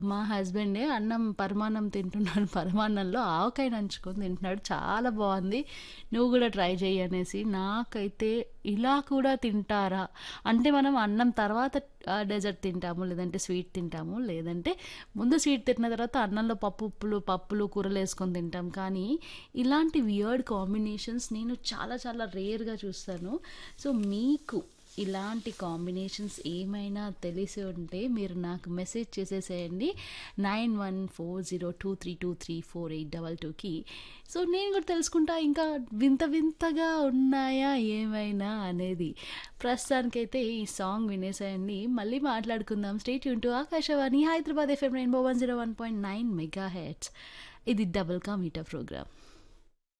మా హస్బెండే అన్నం పరమాన్నం తింటున్నాడు. పరమాన్నంలో ఆవకాయ నంచుకొని తింటున్నాడు. చాలా బావుంది. నువ్వు గూడా ట్రై చెయ్యి అనేసి. నాకైతే ఇలా కూడా తింటారా? అంటే మనం అన్నం తర్వాత ఆహ్, డెజర్ట్ తింటాము. లేదంటే స్వీట్ తింటాము. లేదంటే ముందు స్వీట్ తిన్న తర్వాత అన్నంలో పప్పు ఉప్పులు, పప్పులు, కూరలేసుకొని తింటాం. కానీ ఇలాంటి వియర్డ్ కాంబినేషన్స్ నేను చాలా చాలా రేర్‌గా చూస్తాను. సో, మీకు ఇలాంటి కాంబినేషన్స్ ఏమైనా తెలిసి ఉంటే మీరు నాకు మెసేజ్ చేసేసేయండి. 914023234822కి. సో, నేను కూడా తెలుసుకుంటా ఇంకా వింత వింతగా ఉన్నాయా ఏమైనా అనేది. ప్రస్తుతానికైతే ఈ సాంగ్ వినేసేయండి. మళ్ళీ మాట్లాడుకుందాం. Stay tune to Akashvani Hyderabad FM rainbow 101.9 megahertz. ఇది డబుల్ కా మీటా ప్రోగ్రామ్.